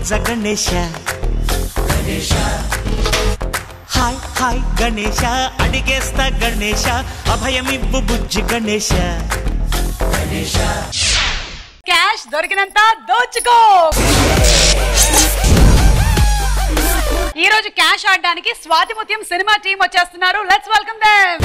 బొజ్జ Ganesha hi hi Ganesha అడిగేస్తా గణేశ అభయమివ్వు బుజ్జి గణేశ క్యాష్ దొరికినంత దోచుకో ఈ రోజు క్యాష్ ఆడడానికి స్వాతిముత్యం సినిమా టీం వచ్చేస్తున్నారు లెట్స్ వెల్కమ్ దెమ్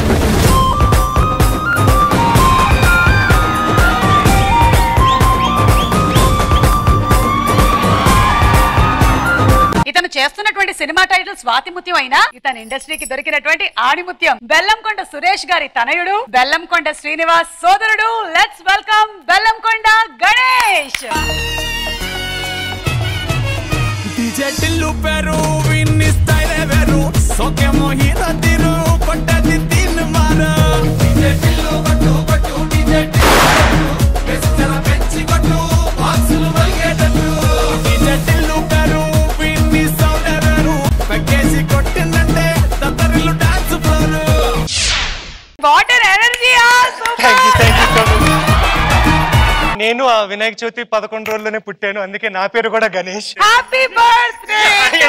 ఇతను చేస్తున్నటువంటి సినిమా టైటిల్ స్వాతిముత్యం అయినా ఇతని ఇండస్ట్రీకి దొరికినటువంటి ఆణిముత్యం బెల్లంకొండ సురేష్ గారి తనయుడు బెల్లంకొండ శ్రీనివాస్ సోదరుడు let's welcome Bellamkonda Ganesh DJ Tillu పేరు విన్ని స్టైల్ వేరు సోకేమో హీరో తీరు కొట్టది తిన్ మారు DJ టిల్లు కొట్టు కొట్టు DJ టిల్లు వెచ్చల పెంచి కొట్టు బాక్సులు మలిగేటట్టు DJ టిల్లు పేరు విన్ని సౌండ్ వేరు పెక్కేసి కొట్టిందంటే దత్తరిల్లు dance floor water energy thank you thank you so much నేను ఆ వినాయక చవితి పదకొండు రోజుల్లోనే పుట్టాను అందుకే నా పేరు కూడా గణేష్ హ్యాపీ బర్త్డే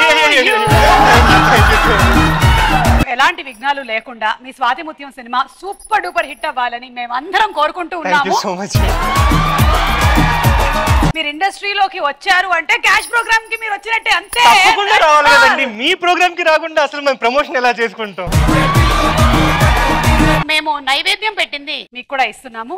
ఎలాంటి విఘ్నాలు లేకుండా మీ Swathimuthyam cinema super duper hit అవ్వాలని మేమందరం కోరుకుంటూ థ్యాంక్ యూ ఉన్నాము సో మచ్ మీరు ఇండస్ట్రీలోకి వచ్చారు అంటే క్యాష్ ప్రోగ్రామ్ కి మీరు వచ్చినట్టే అంతే తప్పకుండా రావాలి కదండి మీ ప్రోగ్రామ్ కి రాకుండా అసలు మేము ప్రమోషన్ ఎలా చేసుకుంటాం మేము నైవేద్యం పెట్టింది మీకు కూడా ఇస్తున్నాము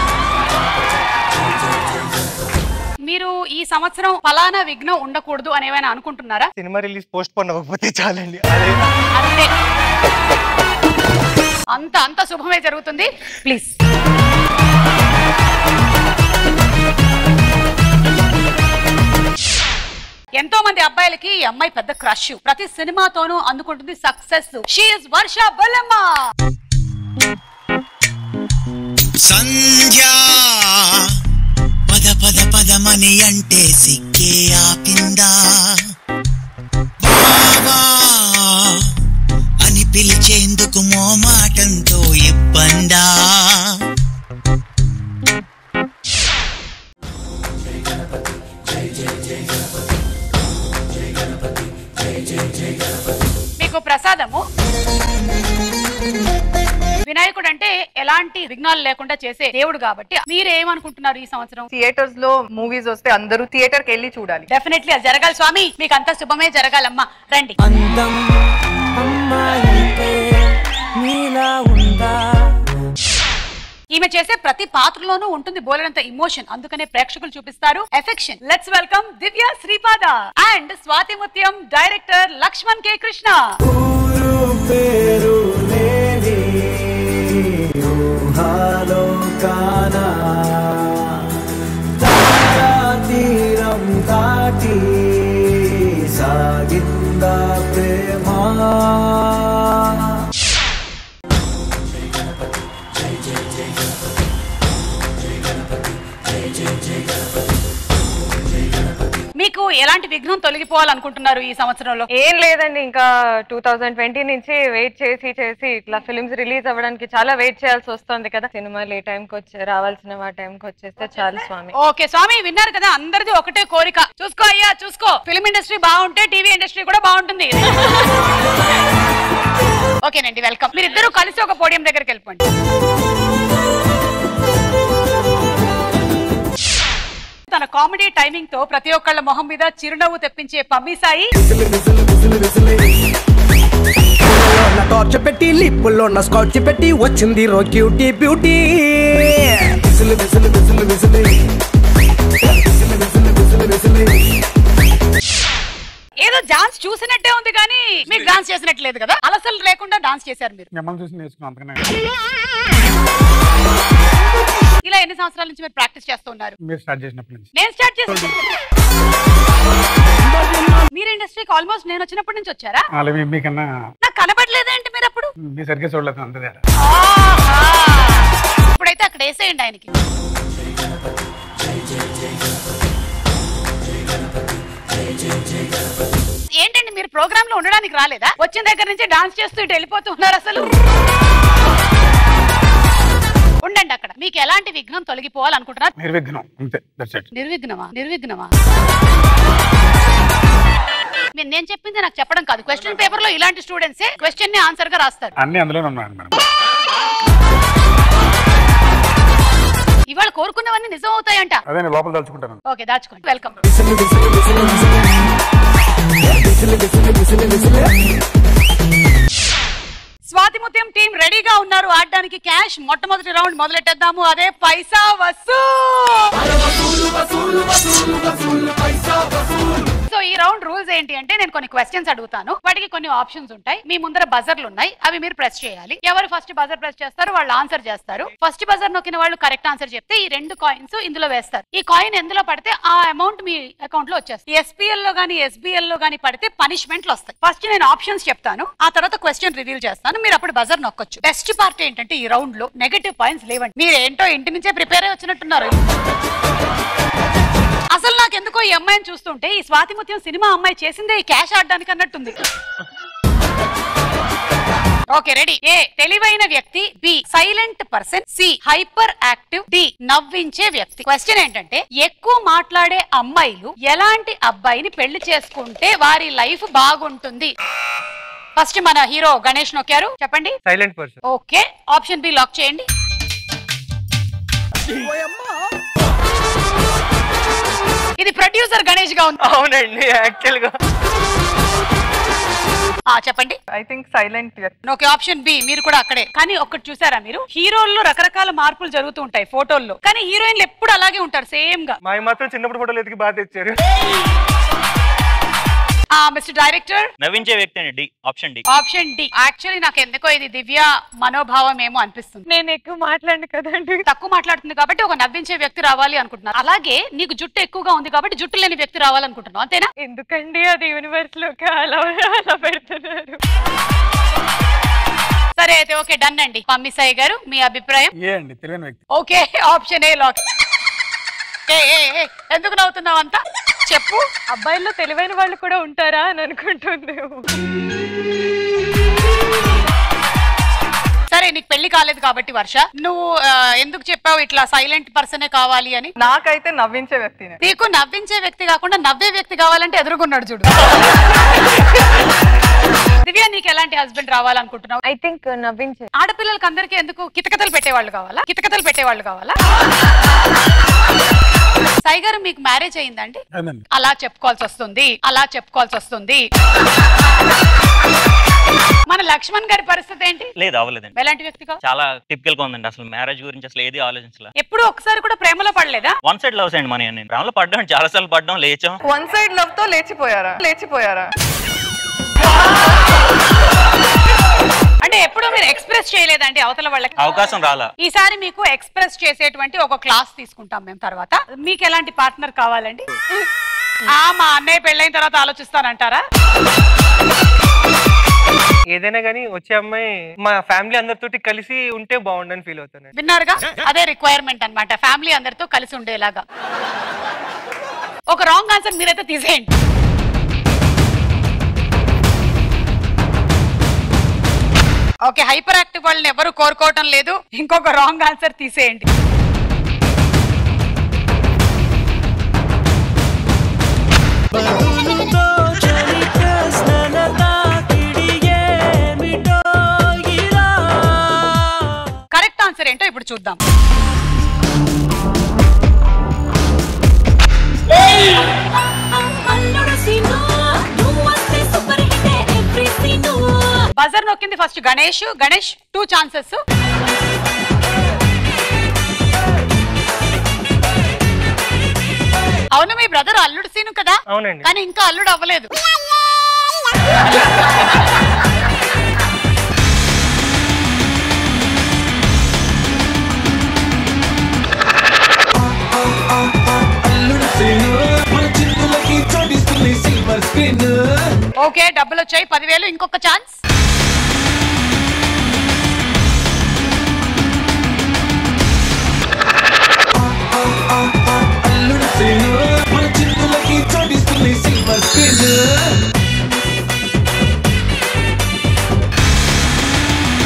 మీరు ఈ సంవత్సరం ఫలానా విఘ్నం ఉండకూడదు అని ఏమైనా అనుకుంటున్నారా సినిమా రిలీజ్ పోస్ట్ పోన్ అవ్వకపోతే చాలండి అదే అంతే అంత అంత శుభమే జరుగుతుంది ప్లీజ్ ఎంతో మంది అబ్బాయిలకి ఈ అమ్మాయి పెద్ద క్రష్ ప్రతి సినిమాతోనూ అందుకుంటుంది సక్సెస్ షీఈస్ వర్ష బొల్లమ్మ సంధ్యా పద పద పదమని అంటే సిక్కే ఆపిందా బావా అని పిలిచేందుకు మోమాటంతో ఇబ్బందా మీకు ప్రసాదము వినాయకుడు అంటే ఎలాంటి విఘ్నాలు లేకుండా చేసే దేవుడు కాబట్టి మీరు ఏమనుకుంటున్నారు ఈ సంవత్సరం థియేటర్స్ లో మూవీస్ వస్తే అందరూ థియేటర్ కి వెళ్ళి చూడాలి డెఫినెట్లీ అది జరగాలి స్వామి మీకు అంతా శుభమే జరగాలమ్మా రండి అందం అమ్మాయితే నీలా ఉందా ఈమె చేసే ప్రతి పాత్రలోనూ ఉంటుంది బోలెడంత ఇమోషన్ అందుకనే ప్రేక్షకులు చూపిస్తారు affection let's welcome Divya Sripada and Swathimuthyam director Lakshman K Krishna ఊరు పేరు లేని ఊహాలో కానా తారా తీరం దాటి సాగిందా ప్రేమ మీకు ఎలాంటి విఘ్నం తొలగిపోవాలనుకుంటున్నారు ఈ సంవత్సరంలో ఏం లేదండి ఇంకా టూ థౌజండ్ ట్వంటీ నుంచి వెయిట్ చేసి చేసి ఇట్లా ఫిల్మ్స్ రిలీజ్ అవ్వడానికి చాలా వెయిట్ చేయాల్సి వస్తుంది కదా సినిమాలు ఏ టైంకి వచ్చే రావాల్సిన ఆ టైంకి వచ్చేస్తే చాలు స్వామి ఓకే స్వామి విన్నారు కదా అందరిది ఒకటే కోరిక చూసుకో అయ్యా చూసుకో ఫిల్మ్ ఇండస్ట్రీ బాగుంటే టీవీ ఇండస్ట్రీ కూడా బాగుంటుంది ఓకేనండి వెల్కమ్ మీరిద్దరూ కలిసి ఒక పోడియం దగ్గరికి వెళ్ళిపోండి తన కామెడీ టైమింగ్ తో ప్రతి ఒక్కళ్ళ మొహం మీద చిరునవ్వు తెప్పించే పమ్మి సాయి నా టార్చ్ పెట్టి లిప్పుల్లో నా స్కాచ్ పెట్టి వచ్చింది రో క్యూటీ బ్యూటీ విసులు విసులు విసులు విసులు విసులు విసులు విసులు విసులు ఏదో డాన్స్ చూసినట్టే ఉంది కానీ మీకు డాన్స్ చేసినట్లేదు కదా అలసలు లేకుండా డాన్స్ చేశారు మీరు మిమ్మల్ని చూసి నేర్చుకున్నాం అంతకనే ఇలా ఎన్ని సంవత్సరాల నుంచి మీరు ప్రాక్టీస్ చేస్తూ ఉన్నారు మీరు స్టార్ట్ చేసినప్పటి నుంచి నేను స్టార్ట్ చేసి మీరు ఇండస్ట్రీకి ఆల్మోస్ట్ నేను వచ్చినప్పటి నుంచి వచ్చారా అలా మీ- మీకన్నా నాకు కనబడలేదేంటి మీరు అప్పుడు మీ సరిగ్గా చూడలేదు అంత తేడా ఆహా. ఇప్పుడైతే అక్కడ వేసేయండి ఆయనకి ఏంటండి మీరు ప్రోగ్రామ్ లో ఉండడానికి రాలేదా వచ్చిన దగ్గర నుంచి డాన్స్ చేస్తూ ఇటు వెళ్ళిపోతూ ఉన్నారు అసలు ఉండండి అక్కడ మీకు ఎలాంటి విఘ్నం తొలగిపోవాలనుకుంటున్నారు నిర్విఘ్నం అంతే దట్స్ ఇట్ నిర్విఘ్నమా నిర్విఘ్నమా మీరు నేను చెప్పింది నాకు చెప్పడం కాదు క్వశ్చన్ పేపర్ లో ఇలాంటి స్టూడెంట్స్ క్వశ్చన్ ని ఆన్సర్ గా రాస్తారు అన్ని అందులోనే ఉన్నాయండి మేడం ఇవాళ కోరుకున్నవన్నీ నిజం అవుతాయంట అదే నేను లోపల తలుచుకుంటాను ఓకే దాచుకోండి వెల్కమ్ విసులు విసులు విసులు విసులు విసులు విసులు విసులు విసులు స్వాతి ముత్యం టీం రెడీగా ఉన్నారు ఆడడానికి క్యాష్ మొట్టమొదటి రౌండ్ మొదలెట్టేద్దాము అదే పైసా వసూ సో ఈ రౌండ్ రూల్స్ ఏంటి అంటే నేను కొన్ని క్వశ్చన్స్ అడుగుతాను వాటికి కొన్ని ఆప్షన్స్ ఉంటాయి మీ ముందర బజర్లు ఉన్నాయి అవి మీరు ప్రెస్ చేయాలి ఎవరు ఫస్ట్ బజర్ ప్రెస్ చేస్తారో వాళ్ళు ఆన్సర్ చేస్తారు ఫస్ట్ బజర్ నొక్కిన వాళ్ళు కరెక్ట్ ఆన్సర్ చెప్తే ఈ రెండు కాయిన్స్ ఇందులో వేస్తారు ఈ కాయిన్ ఎందులో పడితే ఆ అమౌంట్ మీ అకౌంట్ లో వచ్చేస్తుంది ఎస్పీఎల్ లో గానీ ఎస్బీఎల్ లో గానీ పడితే పనిష్మెంట్లు వస్తాయి ఫస్ట్ నేను ఆప్షన్స్ చెప్తాను ఆ తర్వాత క్వశ్చన్ రివీల్ చేస్తాను మీరు అప్పుడు బజర్ నొక్కొచ్చు బెస్ట్ పార్ట్ ఏంటంటే ఈ రౌండ్ లో నెగటివ్ పాయింట్స్ లేవండి మీరు ఏంటో ఇంటి నుంచే ప్రిపేర్ అయి వచ్చినట్టున్నారు అసలు నాకు ఎందుకో ఈ అమ్మాయిని చూస్తుంటే ఈ స్వాతిముత్యం సినిమా అమ్మాయి చేసిందే ఈ క్యాష్ ఆడడానికి అన్నట్టుంది ఓకే రెడీ ఏ తెలివైన వ్యక్తి B silent person C hyperactive D నవ్వించే వ్యక్తి క్వశ్చన్ ఏంటంటే ఎక్కువ మాట్లాడే అమ్మాయిలు ఎలాంటి అబ్బాయిని పెళ్లి చేసుకుంటే వారి లైఫ్ బాగుంటుంది ఫస్ట్ మన హీరో గణేష్ నొక్కారు చెప్పండి silent person okay option B lock చేయండి ఇది ప్రొడ్యూసర్ గణేష్ గా ఉంది అవునండి యాక్చువల్ గా ఆ, చెప్పండి I think silent okay option B మీరు కూడా అక్కడే కానీ ఒక్కటి చూసారా మీరు హీరోల్లో రకరకాల మార్పులు జరుగుతూ ఉంటాయి ఫోటోల్లో కానీ హీరోయిన్లు ఎప్పుడు అలాగే ఉంటారు సేమ్ గా మా మాత్రం చిన్నప్పుడు ఫోటోలు ఎతికి బాగా తెచ్చారు ఆ మిస్టర్ డైరెక్టర్ నవ్వించే వ్యక్తి అండి D option D option D actually నాకు ఎందుకో ఇది దివ్య మనోభావం ఏమో అనిపిస్తుంది నేను ఎక్కువ మాట్లాడను కదండి తక్కువ మాట్లాడుతుంది కాబట్టి ఒక నవ్వించే వ్యక్తి రావాలి అనుకుంటున్నారు అలాగే నీకు జుట్టు ఎక్కువగా ఉంది కాబట్టి జుట్టు లేని వ్యక్తి రావాలనుకుంటున్నావు అంతేనా ఎందుకండి అది యూనివర్స్ లోకి అలా అలా పెడుతున్నారు సరే అయితే ఓకే డన్ అండి మమ్మీ సాయి గారు మీ అభిప్రాయం ఏ అండి తెలియని వ్యక్తి okay option A lock A A A, ఎందుకు నవ్వుతున్నావు అంతా చెప్పు అబ్బాయిల్లో తెలివైన వాళ్ళు కూడా ఉంటారా అని అనుకుంటుందేమో సరే నీకు పెళ్లి కాలేదు కాబట్టి వర్ష నువ్వు ఆ, ఎందుకు చెప్పావు ఇట్లా సైలెంట్ పర్సనే కావాలి అని నాకైతే నవ్వించే వ్యక్తినే నీకు నవ్వించే వ్యక్తి కాకుండా నవ్వే వ్యక్తి కావాలంటే ఎదురుగున్నాడు చూడు దివ్య నీకు ఎలాంటి హస్బెండ్ రావాలనుకుంటున్నావు ఐ థింక్ నవ్వించే ఆడపిల్లలకి అందరికీ ఎందుకు కితకతలు పెట్టేవాళ్ళు కావాలా కితకతలు పెట్టేవాళ్ళు కావాలా సాయి గారు మీకు మ్యారేజ్ అయిందండి అదండి అలా చెప్పుకోవాల్సి వస్తుంది అలా చెప్పుకోవాల్సి వస్తుంది మన లక్ష్మణ్ గారి పరిస్థితి ఏంటి లేదు అవ్వలేదండి ఎలాంటి వ్యక్తి కావాలి చాలా టిపికల్ గా ఉందండి అసలు మ్యారేజ్ గురించి అసలు ఏది ఆలోచించలే ఎప్పుడు ఒకసారి కూడా ప్రేమలో పడలేదా వన్ సైడ్ లవ్స్ అండి మన నేను రాములో పడ్డాం చాలా సార్లు పడ్డాం లేచాం వన్ సైడ్ లవ్ తో లేచిపోయారా లేచిపోయారా అంటే ఎప్పుడు మీరు ఎక్స్ప్రెస్ చేయలేదండి అవతల వాళ్ళకి అవకాశం రాలా ఈసారి మీకు ఎక్స్ప్రెస్ చేసేటువంటి ఒక క్లాస్ తీసుకుంటాం మేము తర్వాత మీకు ఎలాంటి పార్ట్నర్ కావాలండి ఆ మా అన్నయ్య పెళ్ళైన తర్వాత ఆలోచిస్తానంటారా ఏదైనా కానీ వచ్చే అమ్మాయి మా ఫ్యామిలీ అందరితోటి కలిసి ఉంటే బాగుండని ఫీల్ అవుతాను విన్నారుగా అదే రిక్వైర్మెంట్ అన్నమాట ఫ్యామిలీ అందరితో కలిసి ఉండేలాగా ఒక రాంగ్ ఆన్సర్ మీరైతే తీసేయండి ఓకే హైపర్ యాక్టివ్ వాళ్ళని ఎవరు కోరుకోవటం లేదు ఇంకొక రాంగ్ ఆన్సర్ తీసేయండి బదులుతో చలి ప్రశ్నల తాకిడి ఏమిటో ఇలా కరెక్ట్ ఆన్సర్ ఏంటో ఇప్పుడు చూద్దాం బజర్ నొక్కింది first Ganesh Ganesh two chances అవును మీ బ్రదర్ అల్లుడు సీను కదా అవునండి కానీ ఇంకా అల్లుడు అవ్వలేదు ఓకే డబ్బులు వచ్చాయి పదివేలు ఇంకొక ఛాన్స్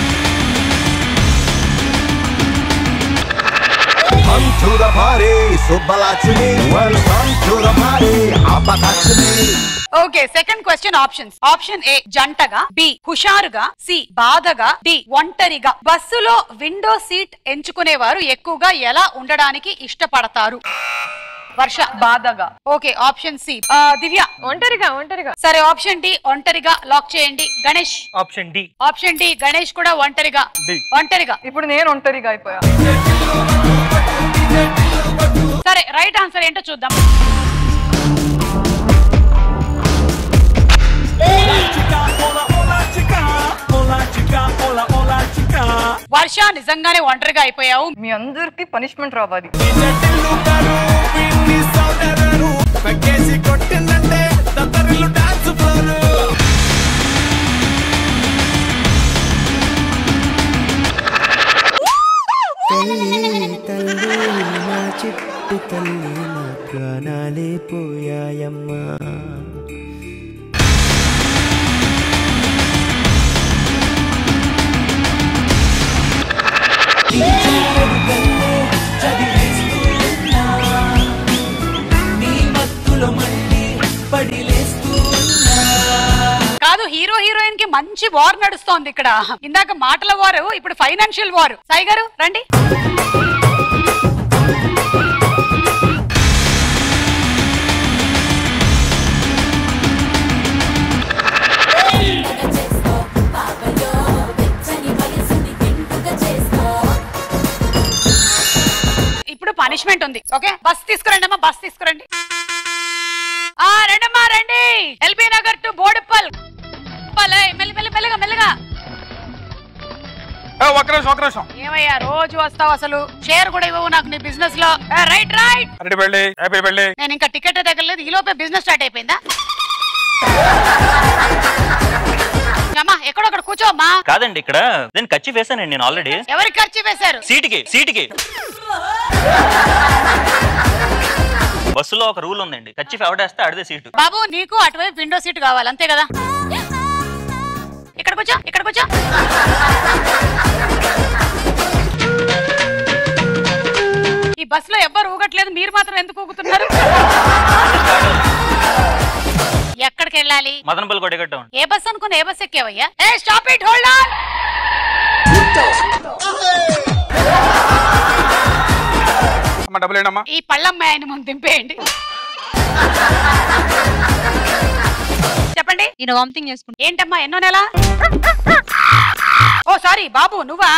అంచుల భారీ Subbalakshmi welcome to the party Abbalakshmi okay second question options option A జంటగా బి హుషారుగా సి బాధగా డి ఒంటరిగా బస్సులో విండో సీట్ ఎంచుకునేవారు ఎక్కువగా ఎలా ఉండడానికి ఇష్టపడతారు వర్ష బాధగా ఓకే ఆప్షన్ సి దివ్య ఒంటరిగా ఒంటరిగా సరే ఆప్షన్ డి ఒంటరిగా లాక్ చేయండి Ganesh option D option D Ganesh కూడా ఒంటరిగా D. ఒంటరిగా ఇప్పుడు నేను ఒంటరిగా అయిపోయా సరే రైట్ ఆన్సర్ ఏంటో చూద్దాం వర్ష నిజంగానే ఒంటరిగా అయిపోయావు మీ అందరికి పనిష్మెంట్ రావాలి పెక్కేసి కొట్టిందంటే తత్తరిల్లు డాన్స్ ఫ్లోర్ తల్లి తల్లి నా చిట్టి తల్లి నా ప్రాణాలే పోయాయమ్మా కాదు హీరో హీరోయిన్ కి మంచి వార్ నడుస్తోంది ఇక్కడ ఇందాక మాటల వారు ఇప్పుడు ఫైనాన్షియల్ వార్ సాయి గారు రండి ఇప్పుడు పనిష్మెంట్ ఉంది ఓకే బస్ తీసుకురండి అమ్మా బస్ తీసుకురండి ఆ రండమ్మా రండి ఎల్బీ నగర్ టు బోడుప్పల్ పల్, ఏయ్, మెల్లి మెల్లి మెల్లగా మెల్లగా ఏ, ఒక్క నిమిషం ఒక్క నిమిషం ఏమయ్యా రోజు వస్తావు అసలు షేర్ కూడా ఇవ్వవు నాకు నీ బిజినెస్ లో ఏ, రైట్ రైట్ అరటి పెళ్ళి హ్యాపీ పెళ్ళి నేను ఇంకా టికెట్ తగ్గలేదు ఈ లోపే బిజినెస్ స్టార్ట్ అయిపోయిందా అమ్మా ఎక్కడొక్కడ కూర్చోమ్మా కాదండి ఇక్కడ నేను ఖర్చు వేసానండి నేను ఆల్రెడీ ఎవరికి ఖర్చు వేశారు సీటుకి సీటుకి బస్సులో ఒక రూల్ ఉందండి ఖర్చు ఎవడేస్తే అడిదే సీటు బాబు నీకు అటువైపు విండో సీట్ కావాలి అంతే కదా ఇక్కడ కూర్చో ఇక్కడ కూర్చో ఈ బస్సులో ఎవ్వరు ఊగట్లేదు మీరు మాత్రం ఎందుకు ఊగుతున్నారు ఎక్కడికి వెళ్ళాలి మదనపల్లి కొట్టగట్టాం ఏ బస్ అనుకుని ఏ బస్ ఎక్కావయ్యా ఏ స్టాప్ ఇట్ హోల్డ్ ఆన్ అమ్మ డబ్బులు ఏంటమ్మా ఈ పళ్ళమ్మాయి ఆయన ముందు దింపేయండి చెప్పండి నేను వామిటింగ్ చేసుకుంటా ఏంటమ్మా ఎన్నో నెల ఓ సారీ బాబు నువ్వా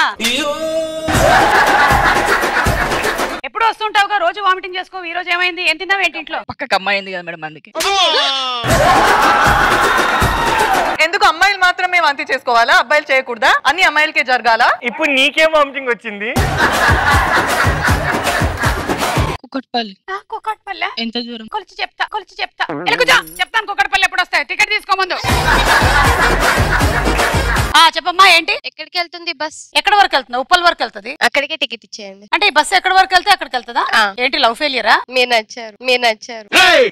ఎప్పుడు వస్తుంటావుగా రోజు వామిటింగ్ చేసుకో ఈ రోజు ఏమైంది ఏం తిన్నావు ఏంటి ఇంట్లో పక్కకు అమ్మాయి ఉంది కదా మేడం అందుకే ఎందుకు అమ్మాయిలు మాత్రమే వాంతి చేసుకోవాలా అబ్బాయిలు చేయకూడదా అన్ని అమ్మాయిలకే జరగాల ఇప్పుడు నీకేం వామిటింగ్ వచ్చింది కుక్కట్పల్లి ఆ, కుక్కట్పల్లె ఎంత దూరం కొలిచి చెప్తా కొలిచి చెప్తా వెళ్ళి కూర్చో చెప్తాను కుక్కట్పల్లి ఎప్పుడు వస్తాయి టికెట్ తీసుకో ముందు ఆ చెప్పమ్మా ఏంటి ఎక్కడికి వెళ్తుంది బస్ ఎక్కడ వరకు వెళ్తుంది ఉప్పల్ వరకు వెళ్తుంది అక్కడికే టికెట్ ఇచ్చేయండి అంటే ఈ బస్సు ఎక్కడ వరకు వెళ్తే అక్కడికి వెళ్తుందా ఆ. ఏంటి లవ్ ఫెయిలియరా మీరు నచ్చారు మీరు నచ్చారు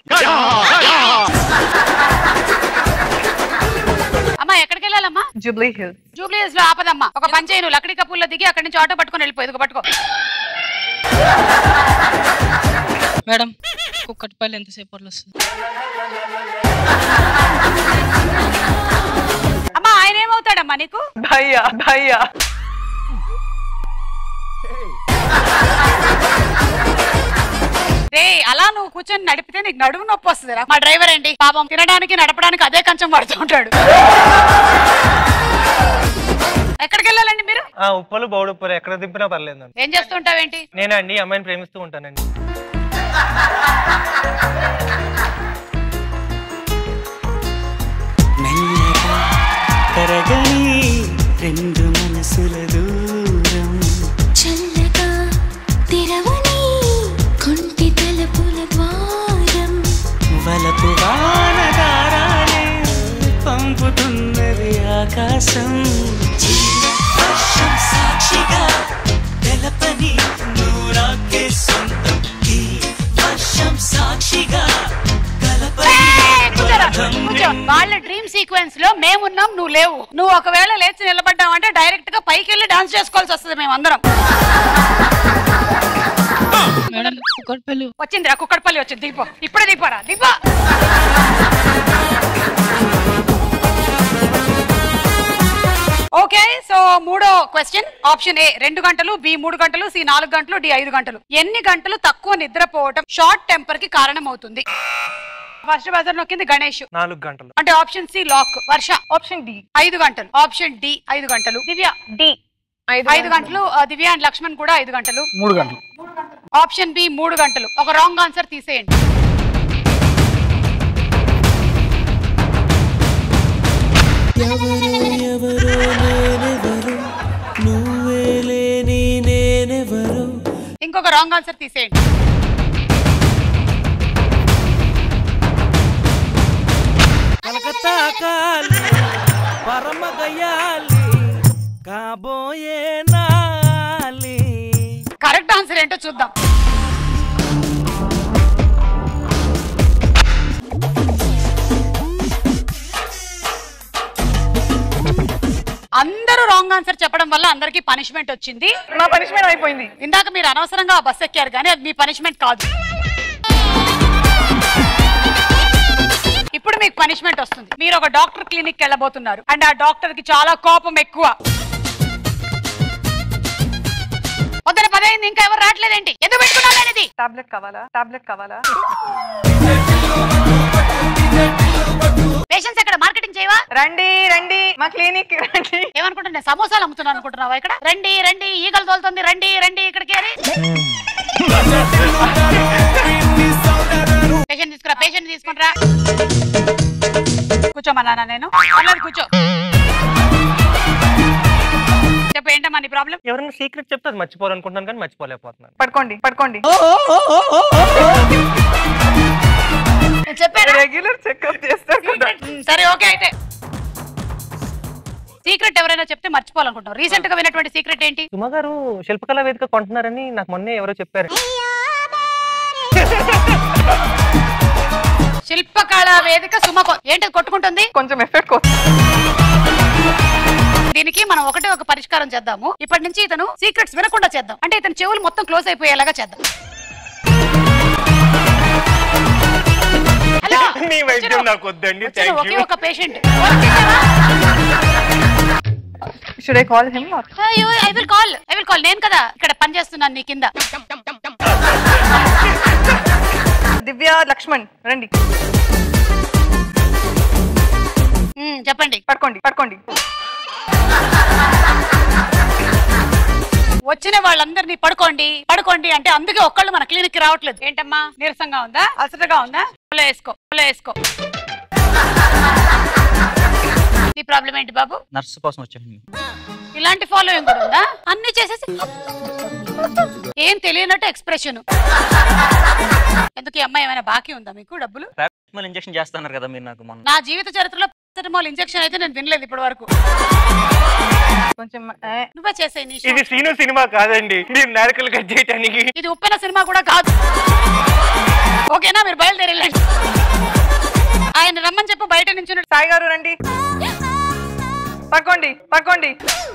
అమ్మా ఎక్కడికి వెళ్ళాలమ్మా జూబ్లీ హిల్స్ జూబ్లీస్ లో ఆపదమ్మా ఒక పని చేయి నువ్వు లక్కడి కప్పుల్లో దిగి అక్కడి నుంచి ఆటో పట్టుకొని వెళ్ళిపో ఇదిగో పట్టుకో మేడం కుక్కట్పల్లి ఎంతసేపు వస్తుంది అమ్మా ఆయన ఏమవుతాడమ్మా నీకు భయ్యా భయ్యా రే అలా నువ్వు కూర్చొని నడిపితే నీకు నడుము నొప్పి వస్తుంది మా డ్రైవర్ అండి పాపం తినడానికి నడపడానికి అదే కంచం పడుతూ ఉంటాడు ఎక్కడికి వెళ్ళాలండి మీరు ఆ ఉప్పలు బౌడుప్పలు ఎక్కడ దింపినా పర్లేదు ఏం చేస్తుంటావేంటి నేనండి ఈ అమ్మాయిని ప్రేమిస్తూ ఉంటానండి మెల్లగా కరగని రెండు మనసుల దూరం చల్లగా తెరవని కొంటి తలుపుల ద్వారం వలపు వానదారాలే పంపుతున్నది ఆకాశం వర్షం సాక్షిగా తెలపని నూరాకే సొంతం ఈ వర్షం సాక్షిగా కలపని ఏయ్, కూర్చోరా, కూర్చో. వాళ్ళ డ్రీమ్ సీక్వెన్స్ లో మేమున్నాం నువ్వు లేవు నువ్వు ఒకవేళ లేచి నిలబడ్డావంటే డైరెక్ట్ గా పైకి వెళ్ళి డాన్స్ చేసుకోవాల్సి వస్తుంది మేమందరం మేడం కుక్కట్పల్లి వచ్చిందిరా కుక్కడపల్లి వచ్చింది దిగిపో ఇప్పుడే దిగిపోరా దిగిపో ఓకే సో మూడో క్వశ్చన్ ఆప్షన్ ఏ రెండు గంటలు బి మూడు గంటలు సి నాలుగు గంటలు డి ఐదు గంటలు ఎన్ని గంటలు తక్కువ నిద్రపోవటం షార్ట్ టెంపర్ కి కారణం అవుతుంది ఫస్ట్ బజర్ నొక్కింది గణేష్ నాలుగు గంటలు అంటే option C lock Varsha option D ఐదు గంటలు ఆప్షన్ డి ఐదు గంటలు దివ్య డి ఐదు గంటలు ఆ, దివ్య అండ్ లక్ష్మణ్ కూడా ఐదు గంటలు మూడు గంటలు ఆప్షన్ బి మూడు గంటలు ఒక రాంగ్ ఆన్సర్ తీసేయండి ఎవరో ఎవరో నేనెవరు నువ్వే లేని నేనెవరు ఇంకొక రాంగ్ ఆన్సర్ తీసేయండి కలకత్తా కాలి పరమ గయాలి కాబోయే నాలి కరెక్ట్ ఆన్సర్ ఏంటో చూద్దాం అందరూ రాంగ్ ఆన్సర్ చెప్పడం వల్ల అందరికి పనిష్మెంట్ వచ్చింది నా పనిష్మెంట్ అయిపోయింది ఇందాక మీరు అనవసరంగా ఆ బస్ ఎక్కారు కానీ అది మీ పనిష్మెంట్ కాదు ఇప్పుడు మీకు పనిష్మెంట్ వస్తుంది మీరు ఒక డాక్టర్ క్లినిక్ వెళ్ళబోతున్నారు అండ్ ఆ డాక్టర్ కి చాలా కోపం ఎక్కువ పొద్దున పదైంది ఇంకా ఎవరు రావట్లేదేంటి ఎందుకు పెట్టుకున్నారనేది టాబ్లెట్ కావాలా టాబ్లెట్ కావాలా పేషెంట్స్ ఎక్కడ మార్కెటింగ్ చేయవా రండి రండి మా క్లినిక్ రండి ఏమనుకుంటున్నా నేను సమోసాలు అమ్ముతున్నాను అనుకుంటున్నావా ఇక్కడ రండి రండి ఈగలు తోలుతుంది రండి రండి ఇక్కడికి అని పేషెంట్ తీసుకురా పేషెంట్ తీసుకుంటరా కూర్చోమన్నానా నేను పర్లేదు కూర్చో చెప్పు ఏంటమ్మా నీ ప్రాబ్లం ఎవరైనా సీక్రెట్ చెప్తే అది మర్చిపోవాలనుకుంటున్నాను కానీ మర్చిపోలేకపోతున్నాను పడుకోండి పడుకోండి చెప్పాను రెగ్యులర్ చెకప్ చేస్తారు సరే ఓకే అయితే సీక్రెట్ ఎవరైనా చెప్తే మర్చిపోవాలనుకుంటాం రీసెంట్ గా విన్నటువంటి సీక్రెట్ ఏంటి సుమ గారు శిల్పకళ వేదిక కొంటున్నారని నాకు మొన్నే ఎవరో చెప్పారు శిల్పకళ వేదిక సుమకో ఏంటి కొట్టుకుంటుంది కొంచెం ఎఫెక్ట్ దీనికి మనం ఒకటే ఒక పరిష్కారం చేద్దాము ఇప్పటి నుంచి ఇతను సీక్రెట్స్ వినకుండా చేద్దాం అంటే ఇతని చెవులు మొత్తం క్లోజ్ అయిపోయేలాగా చేద్దాం హలో మీ వైద్యం నాకు వద్దండి వచ్చిన థ్యాంక్ ఒకే యూ ఒక patient should I call him అయ్యో I will call I will call నేను కదా ఇక్కడ పని చేస్తున్నాను నీ కింద దివ్య లక్ష్మణ్ రండి ఉమ్, చెప్పండి పడుకోండి పడుకోండి వచ్చిన వాళ్ళందరినీ పడుకోండి పడుకోండి అంటే అందుకే ఒక్కళ్ళు మన క్లినిక్ కి రావట్లేదు ఏంటమ్మా నీరసంగా ఉందా అలసటగా ఉందా పొల వేసుకో పొల వేసుకో నీ ప్రాబ్లం ఏంటి బాబు నర్సు కోసం వచ్చాను ఇలాంటి ఫాలోయింగ్ కూడా ఉందా అన్ని చేసేసి ఏం తెలియనట్టు ఎక్స్ప్రెషన్ ఎందుకు ఈ అమ్మాయి ఏమైనా బాకీ ఉందా మీకు డబ్బులు పారాసిటమాల్ ఇంజెక్షన్ చేస్తున్నారు కదా మీరు నాకు మొన్న నా జీవిత చరిత్రలో పారాసిటమాల్ ఇంజెక్షన్ అయితే నేను వినలేదు ఇప్పటి వరకు కొంచెం నువ్వే చేసే నీ ఇది సీను సినిమా కాదండి మీరు నారకలు కట్ చేయటానికి ఇది ఉప్పెన సినిమా కూడా కాదు ఓకేనా మీరు బయలుదేరి వెళ్ళండి ఆయన రమ్మని చెప్పు బయట నుంచి సాయి గారు రండి పడుకోండి పడుకోండి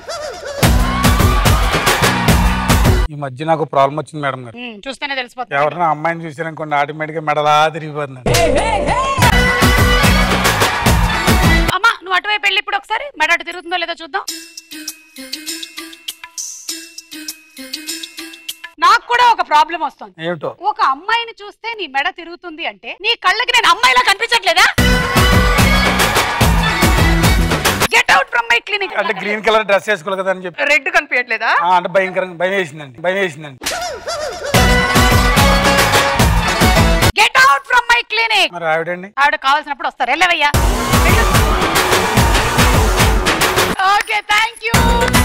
ఈ మధ్య నాకు ప్రాబ్లం వచ్చింది మేడం గారు చూస్తేనే తెలిసిపోతుంది ఎవరైనా అమ్మాయిని చూసారనుకోండి ఆటోమేటిక్ గా మెడలా తిరిగిపోతుంది అమ్మా నువ్వు అటువైపు వెళ్ళి ఇప్పుడు ఒకసారి మెడ అటు తిరుగుతుందో లేదో చూద్దాం నాకు కూడా ఒక ప్రాబ్లం వస్తుంది ఏమిటో ఒక అమ్మాయిని చూస్తే నీ మెడ తిరుగుతుంది అంటే నీ కళ్ళకి నేను అమ్మాయిలా కనిపించట్లేదా get out from my clinic అంటే గ్రీన్ కలర్ డ్రెస్ వేసుకోవాలి కదా అని చెప్పి రెడ్ కనిపించట్లేదా ఆ, అంటే భయంకరంగా భయం వేసిందండి భయం వేసిందండి get out from my clinic మరి ఆవిడండి ఆవిడ కావాల్సినప్పుడు వస్తారు వెళ్ళవయ్యా okay thank you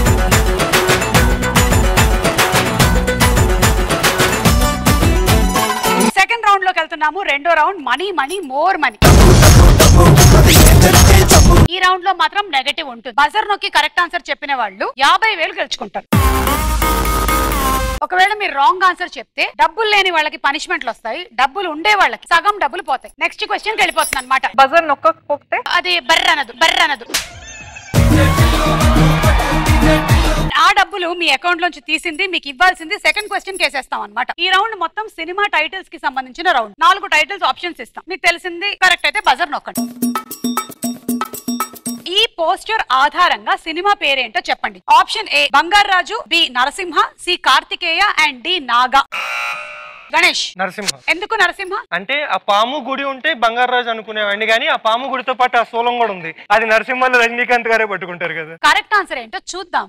second round లోకి వెళ్తున్నాము రెండో round money money more money ఈ రౌండ్ లో మాత్రం నెగటివ్ ఉంటుంది బజర్ నొక్కి కరెక్ట్ ఆన్సర్ చెప్పిన వాళ్ళు యాభై వేలు గెలుచుకుంటారు ఒకవేళ మీరు రాంగ్ ఆన్సర్ చెప్తే డబ్బులు లేని వాళ్ళకి పనిష్మెంట్లు వస్తాయి డబ్బులు ఉండే వాళ్ళకి సగం డబ్బులు పోతాయి నెక్స్ట్ క్వశ్చన్ వెళ్ళిపోతుంది అనమాట బజర్ నొక్కకపోతే అది బర్ర అనదు బర్ర అనదు ఆ డబ్బులు మీ అకౌంట్ లోంచి తీసింది మీకు ఇవ్వాల్సింది సెకండ్ క్వశ్చన్ కేసేస్తాం అనమాట ఈ రౌండ్ మొత్తం సినిమా టైటిల్స్ కి సంబంధించిన రౌండ్ నాలుగు టైటిల్స్ ఆప్షన్స్ ఇస్తాం మీకు తెలిసింది కరెక్ట్ అయితే బజర్ నొక్కండి ఈ పోస్టర్ ఆధారంగా సినిమా పేరేంటో చెప్పండి option A Bangarraju B Narasimha C Karthikeya and D నాగా గణేష్ నరసింహ ఎందుకు నరసింహ అంటే ఆ పాము గుడి ఉంటే బంగారాజు అనుకునేవాడిని కానీ ఆ పాము గుడితో పాటు ఆ శూలం కూడా ఉంది అది నరసింహలో రజనీకాంత్ గారే పట్టుకుంటారు కదా కరెక్ట్ ఆన్సర్ ఏంటో చూద్దాం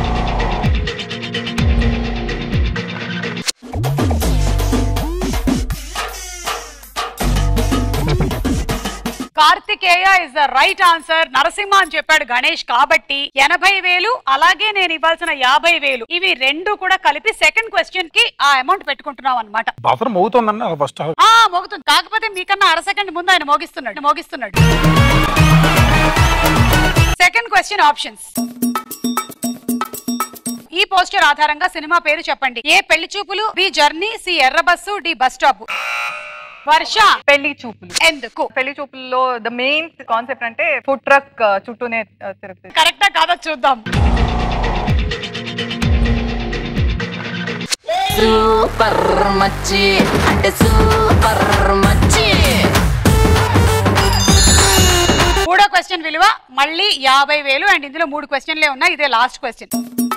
Karthikeya is the right answer Narasimha అని చెప్పాడు గణేష్ కాబట్టి ఎనభై వేలు అలాగే నేను ఇవ్వాల్సిన యాభై వేలు ఇవి రెండు కూడా కలిపి సెకండ్ క్వశ్చన్ కి ఆ అమౌంట్ పెట్టుకుంటున్నాం అనమాట బఫర్ మోగుతుందండి ఫస్ట్ ఆ మోగుతుంది కాకపోతే మీకన్నా అర సెకండ్ ముందు ఆయన మోగిస్తున్నాడు మోగిస్తున్నాడు సెకండ్ క్వశ్చన్ ఆప్షన్స్ ఈ పోస్టర్ ఆధారంగా సినిమా పేరు చెప్పండి ఏ పెళ్లి చూపులు బి జర్నీ సి ఎర్ర bus D bus stop Varsha పెళ్లి చూపులు ఎందుకు పెళ్లి చూపుల్లో ద మెయిన్ కాన్సెప్ట్ అంటే ఫుడ్ ట్రక్ చుట్టూనే uh, తిరుగుతుంది కరెక్టా కాదా చూద్దాం సూపర్ మచ్చి అంటే సూపర్ మచ్చి మూడో క్వశ్చన్ విలువ మళ్ళీ యాభై వేలు అండ్ ఇందులో మూడు క్వశ్చన్లే ఉన్నాయి ఇదే లాస్ట్ క్వశ్చన్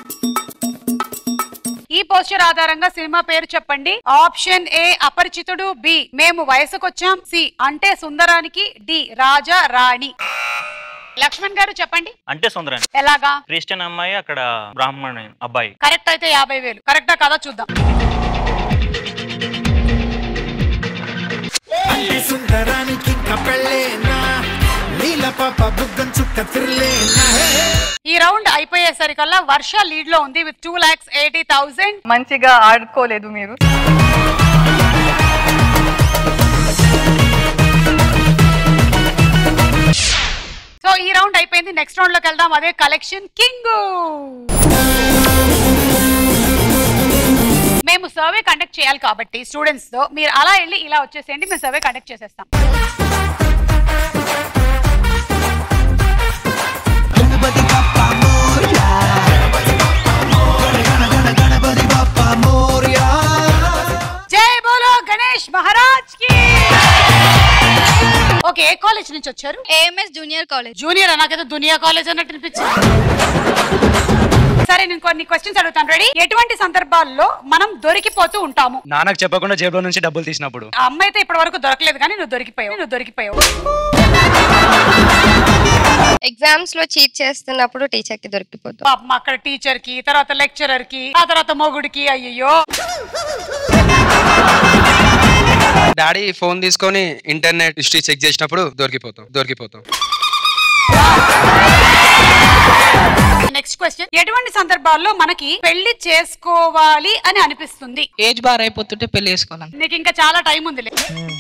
ఈ పోస్టర్ ఆధారంగా సినిమా పేరు చెప్పండి ఆప్షన్ ఏ అపరిచితుడు బి మేము వయసుకొచ్చాం సి అంటే సుందరానికి డి రాజా రాణి లక్ష్మణ్ గారు చెప్పండి అంటే సుందరని ఎలాగా క్రిస్టియన్ అమ్మాయి అక్కడ బ్రాహ్మణ అబ్బాయి కరెక్ట్ అయితే యాభై వేలు కరెక్టా కదా చూద్దాం అంటే సుందరానికి ఇంకా పెళ్ళేనా నీల పాప బుగ్గం చుక్క తిరలేనా ఈ రౌండ్ అయిపోయేసరికల్లా వర్ష లీడ్ లో ఉంది with two lakhs eighty thousand మంచిగా ఆడుకోలేదు మీరు సో ఈ రౌండ్ అయిపోయింది నెక్స్ట్ రౌండ్ లోకి వెళ్దాం అదే కలెక్షన్ కింగ్ మేము సర్వే కండక్ట్ చేయాలి కాబట్టి స్టూడెంట్స్ తో మీరు అలా వెళ్ళి ఇలా వచ్చేసేయండి మేము సర్వే కండక్ట్ చేసేస్తాం జై బోలో గణేష్ మహారాజ్ కి ఓకే ఏ కాలేజ్ నుంచి వచ్చారు ఏఎంఎస్ జూనియర్ కాలేజ్ జూనియర్ నాకేదో దునియా కాలేజ్ అన్నట్టు అనిపించింది సరే నేను కొన్ని క్వశ్చన్స్ అడుగుతాను రెడీ ఎటువంటి సందర్భాల్లో మనం దొరికిపోతూ ఉంటాము నాన్నకు చెప్పకుండా జేబులో నుంచి డబ్బులు తీసినప్పుడు ఆ అమ్మ అయితే ఇప్పటి వరకు దొరకలేదు కానీ నువ్వు దొరికిపోయావు నువ్వు దొరికిపోయావు ఎగ్జామ్స్ లో చీట్ చేస్తున్నప్పుడు టీచర్ కి దొరికిపోతుంది పాపం అక్కడ టీచర్ కి తర్వాత లెక్చరర్ కి ఆ తర్వాత మొగుడికి అయ్యయ్యో డాడీ ఫోన్ తీసుకొని ఇంటర్నెట్ హిస్టరీ చెక్ చేసినప్పుడు దొరికిపోతాం దొరికిపోతాం నెక్స్ట్ క్వశ్చన్ ఎటువంటి సందర్భాల్లో మనకి పెళ్లి చేసుకోవాలి అని అనిపిస్తుంది ఏజ్ బార్ అయిపోతుంటే పెళ్లి చేసుకోవాలని నీకు ఇంకా చాలా టైం ఉందిలే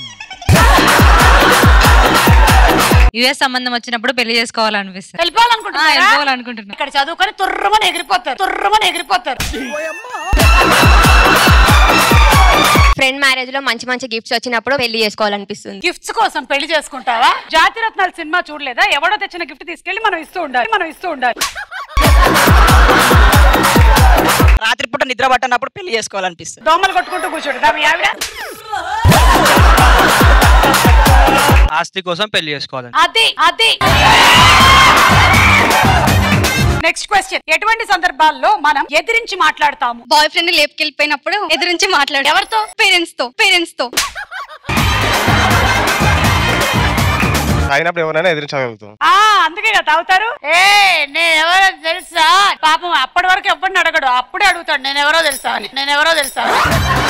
యుఎస్ సంబంధం వచ్చినప్పుడు పెళ్లి చేసుకోవాలనిపిస్తుంది వెళ్ళిపోవాలనుకుంటున్నారా? ఆ, వెళ్ళిపోవాలనుకుంటున్నా. ఇక్కడ చదువుకొని తుర్రమని ఎగిరిపోతారు తుర్రమని ఎగిరిపోతారు ఫ్రెండ్ మ్యారేజ్ లో మంచి మంచి గిఫ్ట్స్ వచ్చినప్పుడు పెళ్లి చేసుకోవాలనిపిస్తుంది గిఫ్ట్స్ కోసం పెళ్లి చేసుకుంటావా జాతిరత్నాలు సినిమా చూడలేదా ఎవడో తెచ్చిన గిఫ్ట్ తీసుకెళ్లి మనం ఇస్తూ ఉండాలి మనం ఇస్తూ ఉండాలి రాత్రిపూట నిద్ర పట్టనప్పుడు పెళ్లి చేసుకోవాలనిపిస్తుంది దోమలు కొట్టుకుంటూ కూర్చోడు దా మీ ఆవిడ ఆస్తి కోసం పెళ్లి చేసుకోవాలని అది అది నెక్స్ట్ క్వశ్చన్ ఎటువంటి సందర్భాల్లో మనం ఎదిరించి మాట్లాడతాము బాయ్ ఫ్రెండ్ లేపుకెళ్ళిపోయినప్పుడు ఎదురించి మాట్లాడు ఎవరితో పేరెంట్స్ తో పేరెంట్స్ తో తాగినప్పుడు ఎవరైనా ఎదిరించగలుగుతాం ఆ అందుకే కదా తాగుతారు ఏ నేను ఎవరో తెలుసా పాపం అప్పటి వరకు ఎవరిని అడగడు అప్పుడే అడుగుతాడు నేను ఎవరో తెలుసా అని నేను ఎవరో తెలుసా అని.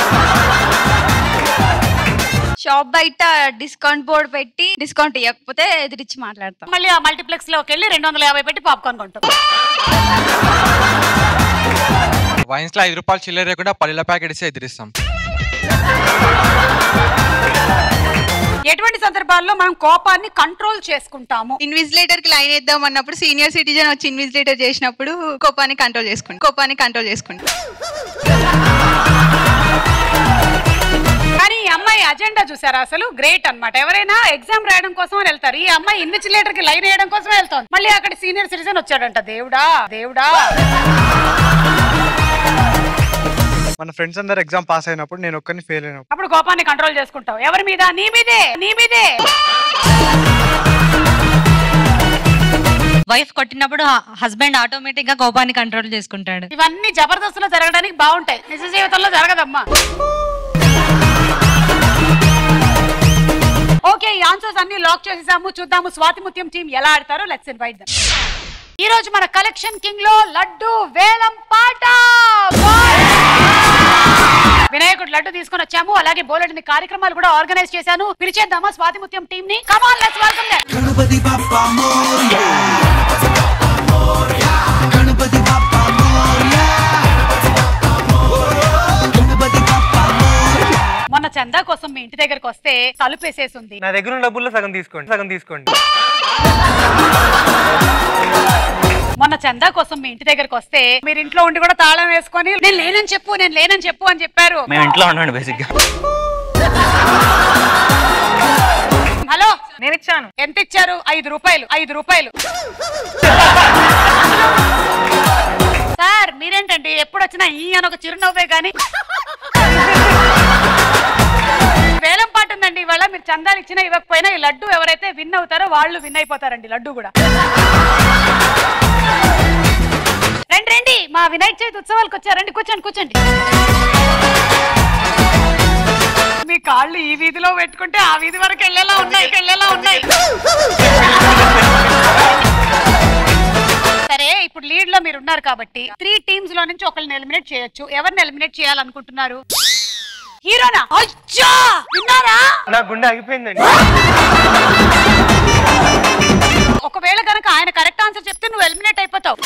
షాప్ బయట డిస్కౌంట్ బోర్డు పెట్టి డిస్కౌంట్ ఇవ్వకపోతే ఎదిరించి మాట్లాడతాం మళ్ళీ ఆ మల్టీప్లెక్స్ లోకి వెళ్ళి రెండు వందల యాభై పెట్టి పాప్కార్న్ కొంటాం వైన్స్ లో ఐదు రూపాయలు చిల్లర లేకుండా పల్లెల ప్యాకెట్ ఇస్తే ఎదిరిస్తాం ఎటువంటి సందర్భాల్లో మనం కోపాన్ని కంట్రోల్ చేసుకుంటాము ఇన్విజిలేటర్ కి లైన్ వేద్దాం అన్నప్పుడు సీనియర్ సిటిజన్ వచ్చి ఇన్విజిలేటర్ చేసినప్పుడు కోపాన్ని కంట్రోల్ చేసుకుంటాం కోపాన్ని కంట్రోల్ చేసుకుంటాం కానీ ఈ అమ్మాయి అజెండా చూసారా అసలు గ్రేట్ అన్నమాట ఎవరైనా ఎగ్జామ్ రాయడం కోసం అని వెళ్తారు ఈ అమ్మాయి ఇన్విజిలేటర్ కి లైన్ వేయడం కోసమే వెళ్తాం మళ్ళీ అక్కడ సీనియర్ సిటిజన్ వచ్చాడంట దేవుడా దేవుడా మన ఫ్రెండ్స్ అందరు ఎగ్జామ్ పాస్ అయినప్పుడు నేను ఒక్కరిని ఫెయిల్ అయినప్పుడు అప్పుడు కోపాన్ని కంట్రోల్ చేసుకుంటావు ఎవరి మీద నీ మీదే నీ మీదే వైఫ్ కొట్టినప్పుడు హస్బెండ్ ఆటోమేటిక్ గా కోపాన్ని కంట్రోల్ చేసుకుంటాడు ఇవన్నీ జబర్దస్త్లో జరగడానికి బాగుంటాయి నిజ జీవితంలో జరగదమ్మా ఓకే ఈ ఆన్సర్స్ అన్ని లాక్ చేసేసాము చూద్దాము స్వాతి ముత్యం టీం ఎలా ఆడతారో లెట్స్ ఇన్వైట్ దమ్ ఈ రోజు మన కలెక్షన్ కింగ్ లో లడ్డు వేలం పాట వినాయకుడు లడ్డు తీసుకొని వచ్చాము అలాగే బోలెడిని కార్యక్రమాలు కూడా ఆర్గనైజ్ చేశాను పిలిచేద్దామా స్వాతి ముత్యం టీం ని come on let's welcome them Ganapati Bappa Morya Ganapati Bappa Morya Ganapati Bappa మొన్న చందా కోసం మీ ఇంటి దగ్గరకు వస్తే తలుపేసేసింది నా దగ్గర ఉన్న డబ్బుల్లో సగం తీసుకోండి సగం తీసుకోండి మొన్న చందా కోసం మీ ఇంటి దగ్గరకు వస్తే మీరు ఇంట్లో ఉండి కూడా తాళం వేసుకొని నేను లేనని చెప్పు నేను లేనని చెప్పు అని చెప్పారు మేము ఇంట్లో ఉండండి బేసిక్ గా హలో నేను ఇచ్చాను ఎంత ఇచ్చారు ఐదు రూపాయలు ఐదు రూపాయలు సార్ మీరేంటండి ఎప్పుడు వచ్చినా ఈ అని ఒక చిరునవ్వే గాని వేలం పాట ఉందండి ఇవాళ మీరు చందాలు ఇచ్చినా ఇవ్వకపోయినా ఈ లడ్డు ఎవరైతే విన్ అవుతారో వాళ్ళు విన్ అయిపోతారండి లడ్డు కూడా రండి రండి మా వినాయక చవితి ఉత్సవాలకు వచ్చారండి కూర్చోండి కూర్చోండి మీ కాళ్ళు ఈ వీధిలో పెట్టుకుంటే ఆ వీధి వరకు వెళ్ళేలా ఉన్నాయి వెళ్ళేలా ఉన్నాయి సరే ఇప్పుడు లీడ్ లో మీరు ఉన్నారు కాబట్టి త్రీ టీమ్స్ లో నుంచి ఒకరిని ఎలిమినేట్ చేయొచ్చు ఎవరిని ఎలిమినేట్ చేయాలనుకుంటున్నారు హీరోనా అచ్చా విన్నారా నా గుండె ఆగిపోయిందండి ఒకవేళ కనుక ఆయన కరెక్ట్ ఆన్సర్ చెప్తే నువ్వు ఎలిమినేట్ అయిపోతావు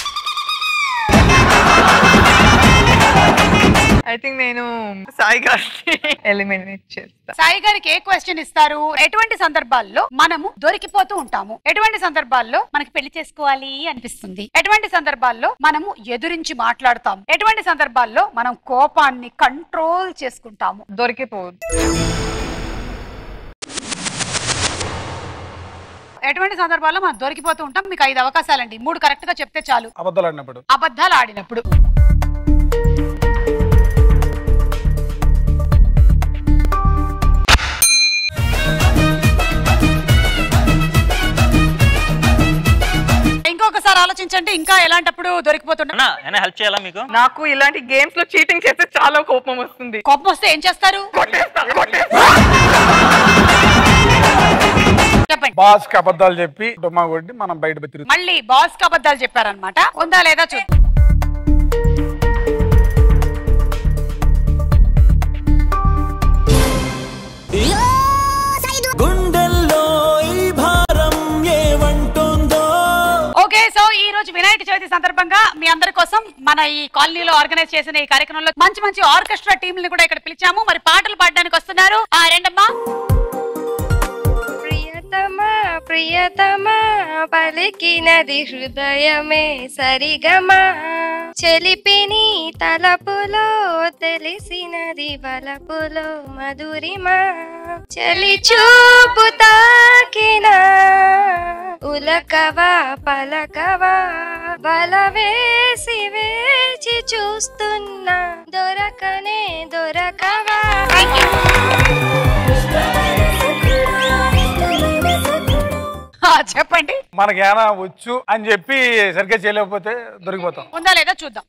ఐ థింక్ నేను సాయి గారిని ఎలిమినేట్ చేస్తా సాయి గారికి ఏ క్వశ్చన్ ఇస్తారు ఎటువంటి సందర్భాల్లో మనము దొరికిపోతూ ఉంటాము ఎటువంటి సందర్భాల్లో మనకి పెళ్లి చేసుకోవాలి అనిపిస్తుంది ఎటువంటి సందర్భాల్లో మనము ఎదురించి మాట్లాడతాం ఎటువంటి సందర్భాల్లో మనం కోపాన్ని కంట్రోల్ చేసుకుంటాము దొరికిపోదు ఎటువంటి సందర్భాల్లో మనం దొరికిపోతూ ఉంటాం మీకు ఐదు అవకాశాలండి మూడు కరెక్ట్ గా చెప్తే చాలు అబద్ధాలు ఆడినప్పుడు అబద్ధాలు ఆడినప్పుడు ఇంకొకసారి ఆలోచించండి ఇంకా ఎలాంటప్పుడు దొరికిపోతుంటా ఏమైనా హెల్ప్ చేయాలా మీకు నాకు ఇలాంటి గేమ్స్ లో చీటింగ్ చేస్తే చాలా కోపం వస్తుంది కోపం వస్తే ఏం చేస్తారు చెప్పండి బాస్ కి అబద్ధాలు చెప్పి డుమ్మా కొట్టి మనం బయట తిరుగుతాం మళ్ళీ బాస్ కి అబద్ధాలు చెప్పారనమాట ఉందా లేదా చూ గుండెల్లో ఈ భారం ఏమంటుందో ఓకే సో ఈ రోజు వినాయక చవితి సందర్భంగా మీ అందరి కోసం మన ఈ కాలనీలో ఆర్గనైజ్ చేసిన ఈ కార్యక్రమంలో మంచి మంచి ఆర్కెస్ట్రా టీంని కూడా ఇక్కడ పిలిచాము మరి పాటలు పాడడానికి వస్తున్నారు ఆ రెండమ్మా ప్రియతమా ప్రియతమా పలికినది హృదయమే సరిగమా చెలిపిని తలపులో తెలిసినది బలపులో మధురిమా చలి చూపు తాకిన ఉలకవా పలకవా బల వేసి వేచి చూస్తున్నా దొరకనే దొరకవా ఆ, చెప్పండి మనకి ఏమైనా వచ్చు అని చెప్పి సరిగ్గా చేయలేకపోతే దొరికిపోతాం ఉందా లేదా చూద్దాం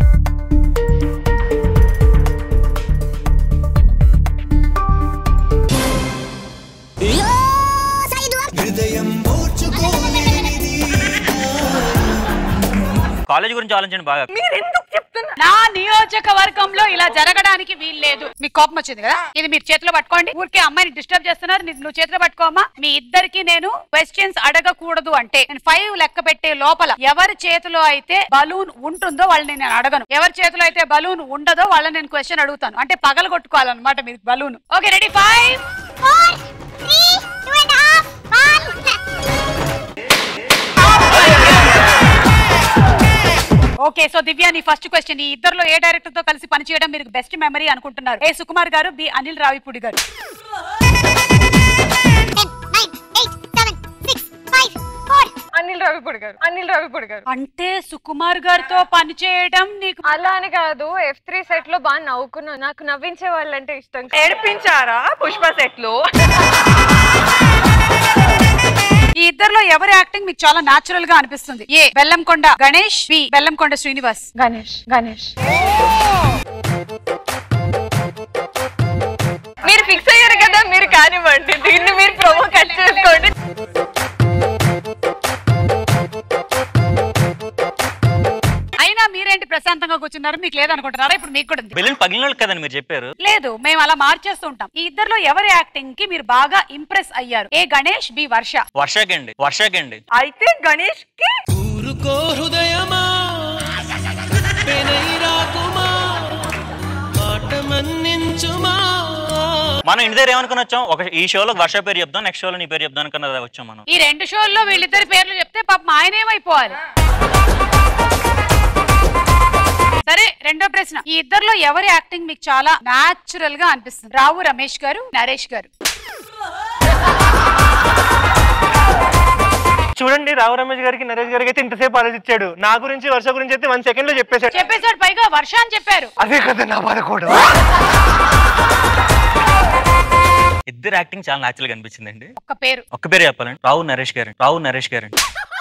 హృదయం ఓర్చుకోలేనిది కాలేజ్ గురించి ఆలోచించండి బాగా నా నియోజకవర్గంలో ఇలా జరగడానికి వీల్లేదు మీకు కోపం వచ్చింది కదా ఇది మీరు చేతిలో పట్టుకోండి ఊరికే అమ్మాయిని డిస్టర్బ్ చేస్తున్నారు నీ- నువ్వు చేతిలో పట్టుకోమా మీ ఇద్దరికి నేను క్వశ్చన్స్ అడగకూడదు అంటే నేను ఫైవ్ లెక్క పెట్టే లోపల ఎవరి చేతిలో అయితే బలూన్ ఉంటుందో వాళ్ళని నేను అడగను ఎవరి చేతిలో అయితే బలూన్ ఉండదో వాళ్ళని నేను క్వశ్చన్ అడుగుతాను అంటే పగల కొట్టుకోవాలన్నమాట మీరు balloon okay ready five okay so Divya నీ ఫస్ట్ క్వశ్చన్ ఈ ఇద్దరులో ఏ డైరెక్టర్ తో కలిసి పనిచేయడం మీరు బెస్ట్ మెమరీ అనుకుంటున్నారు ఏ సుకుమార్ గారు బి అనిల్ రావిపూడి గారు అనిల్ రావిపూడి గారు అనిల్ రావిపూడి గారు అంటే సుకుమార్ గారితో పని చేయడం నీకు అలా అని కాదు ఎఫ్ త్రీ సెట్ లో బాగా నవ్వుకున్నాను నాకు నవ్వించే వాళ్ళంటే ఇష్టం ఏడిపించారా పుష్ప సెట్ లో ఈ ఇద్దరిలో ఎవరి యాక్టింగ్ మీకు చాలా నాచురల్ గా అనిపిస్తుంది ఏ బెల్లంకొండ గణేష్ బి బెల్లంకొండ శ్రీనివాస్ గణేష్ గణేష్ మీరు ఫిక్స్ అయ్యారు కదా మీరు కానివ్వండి దీన్ని మీరు ప్రోమో కట్ చేసుకోండి అయినా మీరేంటి ప్రశాంతంగా కూర్చున్నారు మీకు లేదనుకుంటున్నారా ఇప్పుడు మీకు కూడా ఉంది బెలూన్ పగిలిన వాళ్ళు కదండి మీరు చెప్పారు లేదు మేము అలా మార్చేస్తూ ఉంటాం ఈ ఇద్దరిలో ఎవరి యాక్టింగ్ కి మీరు బాగా ఇంప్రెస్ అయ్యారు ఏ గణేష్ బి వర్ష వర్షాకండి వర్షాకండి అయితే గణేష్ కి ఊరుకో హృదయమా పెనైరాకుమా మాట మన్నించుమా మనం ఇంటి దగ్గర ఏమనుకుని వచ్చాం ఒక ఈ షోలో వర్ష పేరు చెప్దాం నెక్స్ట్ షోలో నీ పేరు చెప్దాం అనుకున్న వచ్చాం మనం ఈ రెండు షోల్లో వీళ్ళిద్దరి పేర్లు చెప్తే పాపం ఆయన ఏమైపోవాలి సరే రెండో ప్రశ్న ఈ ఇద్దరిలో ఎవరి యాక్టింగ్ మీకు చాలా నాచురల్ గా అనిపిస్తుంది రావు రమేష్ గారు నరేష్ గారు చూడండి రావు రమేష్ గారికి నరేష్ గారికి అయితే ఇంతసేపు ఆలోచించాడు నా గురించి వర్ష గురించి అయితే వన్ సెకండ్ లో చెప్పేశాడు చెప్పేశాడు పైగా వర్ష అని చెప్పారు అదే కదా నా బాధ కూడా ఇద్దరు యాక్టింగ్ చాలా న్యాచురల్ గా అనిపించిందండి ఒక్క పేరు ఒక్క పేరు చెప్పాలండి రావు నరేష్ గారు రావు నరేష్ గారు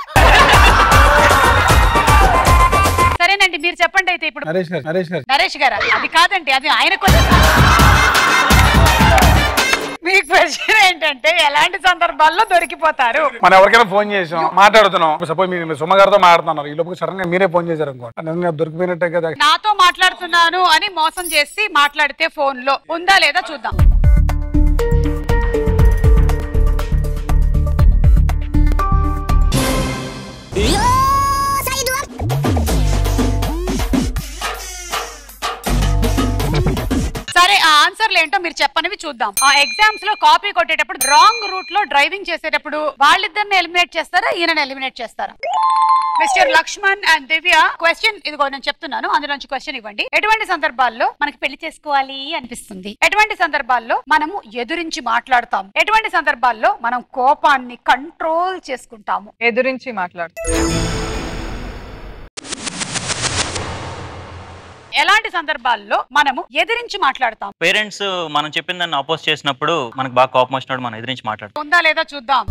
సరేనండి మీరు చెప్పండి అయితే ఇప్పుడు నరేష్ గారు నరేష్ గారు నరేష్ గారు అది కాదండి అది ఆయన కొంచెం మీ క్వశ్చన్ ఏంటంటే ఎలాంటి సందర్భాల్లో దొరికిపోతారు మనం ఎవరికైనా ఫోన్ చేసాం మాట్లాడుతున్నాం సపోజ్ మీరు సుమ గారితో మాట్లాడుతున్నారు ఈ లోపు సడన్ గా మీరే ఫోన్ చేశారు అనుకోండి నిజంగా దొరికిపోయినట్టే కదా నాతో మాట్లాడుతున్నాను అని మోసం చేసి మాట్లాడితే ఫోన్ లో ఉందా లేదా చూద్దాం సరే ఆ ఆన్సర్లు ఏంటో మీరు చెప్పనివి చూద్దాం ఆ ఎగ్జామ్స్ లో కాపీ కొట్టేటప్పుడు రాంగ్ రూట్ లో డ్రైవింగ్ చేసేటప్పుడు వాళ్ళిద్దరిని ఎలిమినేట్ చేస్తారా ఈయన ఎలిమినేట్ చేస్తారా mister Lakshman and Divya question ఇదిగో నేను చెప్తున్నాను అందులోంచి క్వశ్చన్ ఇవ్వండి ఎటువంటి సందర్భాల్లో మనకి పెళ్లి చేసుకోవాలి అనిపిస్తుంది ఎటువంటి సందర్భాల్లో మనము ఎదురించి మాట్లాడతాం ఎటువంటి సందర్భాల్లో మనం కోపాన్ని కంట్రోల్ చేసుకుంటాము ఎదురించి మాట్లాడు ఎలాంటి సందర్భాల్లో మనము ఎదిరించి మాట్లాడతాం పేరెంట్స్ మనం చెప్పిన దాన్ని అపోజ్ చేసినప్పుడు మనకు బాగా కోపం వచ్చినప్పుడు మనం ఎదిరించి మాట్లాడతాం ఉందా లేదా చూద్దాం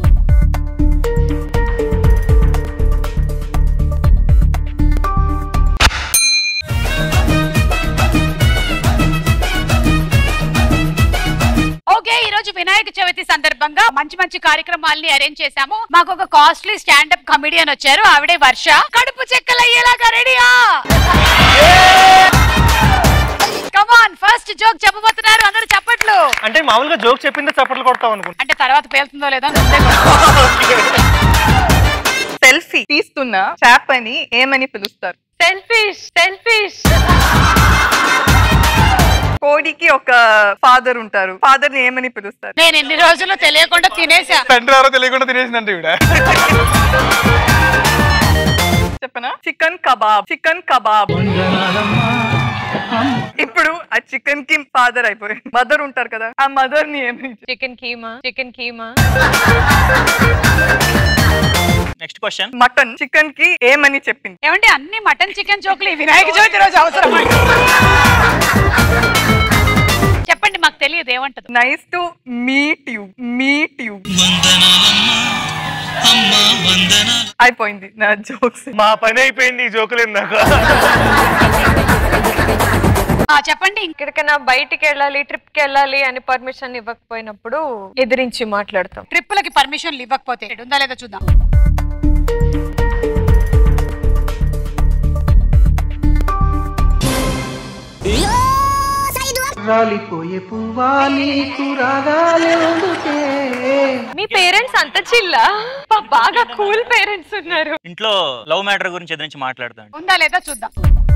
ఓకే ఈ రోజు వినాయక చవితి సందర్భంగా మంచి మంచి కార్యక్రమాల్ని అరేంజ్ చేశాము మాకు ఒక కాస్ట్లీ స్టాండప్ కమిడియన్ వచ్చారు ఆవిడే వర్ష కడుపు చెక్కలయ్యేలాగా రెడీయా కమాన్ ఫస్ట్ జోక్ చెప్పబోతున్నారు అందరూ చప్పట్లు అంటే మామూలుగా జోక్ చెప్పిందే చప్పట్లు కొడతాం అనుకుంటా అంటే తర్వాత పేలుతుందో లేదో అని ముందే కొడతాం. సెల్ఫీ తీస్తున్న చాప్ అని ఏమని పిలుస్తారు సెల్ఫిష్ సెల్ఫిష్ కోడికి ఒక ఫాదర్ ఉంటారు ఫాదర్ ని ఏమని పిలుస్తారు నేను ఎన్ని రోజులు తెలియకుండా తినేసా తండ్రి ఎవరో తెలియకుండా తినేసిందంటే ఈవిడ చెప్పనా చికెన్ కబాబ్ చికెన్ కబాబ్ ఇప్పుడు ఆ చికెన్ కి ఫాదర్ అయిపోయి మదర్ ఉంటారు కదా ఆ మదర్ ని ఏమని chicken keema chicken keema next question mutton chicken కి ఏమని చెప్పింది ఏమంటే అన్ని మటన్ చికెన్ జోకులు ఈ వినాయక చవితి రోజు అవసరం చెప్పండి మాకు తెలియదు ఏమంటది nice to meet you meet you అయిపోయింది నా జోక్స్ మా పని అయిపోయింది ఈ జోకులు ఇందాక ఆ, చెప్పండి ఎక్కడికైనా బయటికి వెళ్ళాలి ట్రిప్ కి వెళ్ళాలి అని పర్మిషన్ ఇవ్వకపోయినప్పుడు ఎదిరించి మాట్లాడతాం ట్రిప్పులకి పర్మిషన్లు ఇవ్వకపోతే ఉందా లేదా చూద్దాం రాలిపోయే పువ్వా నీకు రాగాలెందుకే మీ పేరెంట్స్ అంత చిల్లా బా- బాగా కూల్ పేరెంట్స్ ఉన్నారు ఇంట్లో లవ్ మ్యాటర్ గురించి ఎదిరించి మాట్లాడతాం ఉందా లేదా చూద్దాం